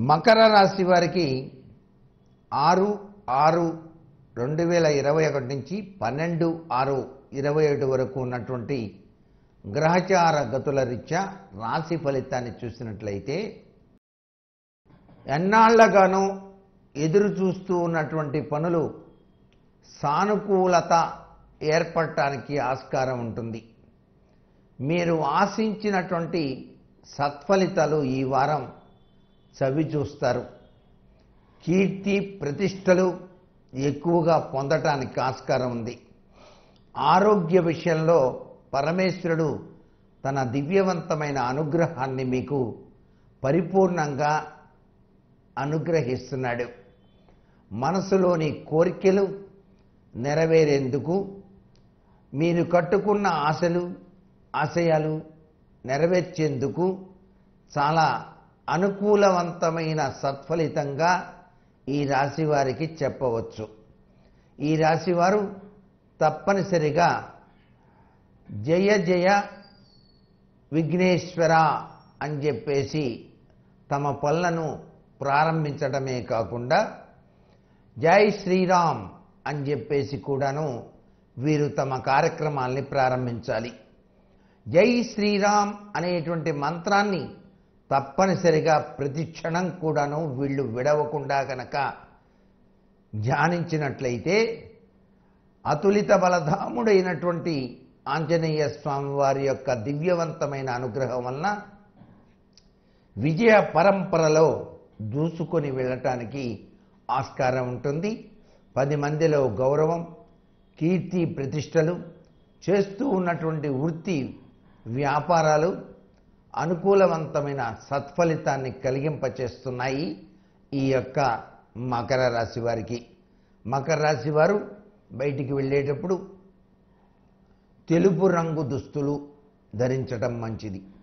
మకర రాశి వారికి ఆరు ఆరు రెండు వేల ఇరవై ఒకటి నుంచి పన్నెండు ఆరు ఇరవై ఏడు వరకు ఉన్నటువంటి గ్రహచార గతుల రీత్యా రాశి ఫలితాన్ని చూసినట్లయితే ఎన్నాళ్లగానో ఎదురు చూస్తూ ఉన్నటువంటి పనులు సానుకూలత ఏర్పడటానికి ఆస్కారం ఉంటుంది మీరు ఆశించినటువంటి సత్ఫలితాలు ఈ వారం చవి చూస్తారు కీర్తి ప్రతిష్టలు ఎక్కువగా పొందటానికి ఆస్కారం ఉంది ఆరోగ్య విషయంలో పరమేశ్వరుడు తన దివ్యవంతమైన అనుగ్రహాన్ని మీకు పరిపూర్ణంగా అనుగ్రహిస్తున్నాడు మనసులోని కోరికలు నెరవేరేందుకు మీరు కట్టుకున్న ఆశలు ఆశయాలు నెరవేర్చేందుకు చాలా అనుకూలవంతమైన సత్ఫలితంగా ఈ రాశి వారికి చెప్పవచ్చు ఈ రాశి వారు తప్పనిసరిగా జయ జయ విఘ్నేశ్వర అని చెప్పేసి తమ పనులను ప్రారంభించడమే కాకుండా జై శ్రీరామ్ అని చెప్పేసి కూడాను వీరు తమ కార్యక్రమాల్ని ప్రారంభించాలి జై శ్రీరామ్ అనేటువంటి మంత్రాన్ని తప్పనిసరిగా ప్రతి క్షణం కూడాను వీళ్ళు విడవకుండా కనుక ధ్యానించినట్లయితే అతులిత బలధాముడైనటువంటి ఆంజనేయ స్వామి వారి యొక్క దివ్యవంతమైన అనుగ్రహం వలన విజయ పరంపరలో దూసుకొని వెళ్ళటానికి ఆస్కారం ఉంటుంది పది మందిలో గౌరవం కీర్తి ప్రతిష్టలు చేస్తూ ఉన్నటువంటి వృత్తి వ్యాపారాలు అనుకూలవంతమైన సత్ఫలితాన్ని కలిగింపచేస్తున్నాయి ఈ యొక్క మకర రాశి వారికి మకర రాశి వారు బయటికి వెళ్ళేటప్పుడు తెలుపు రంగు దుస్తులు ధరించడం మంచిది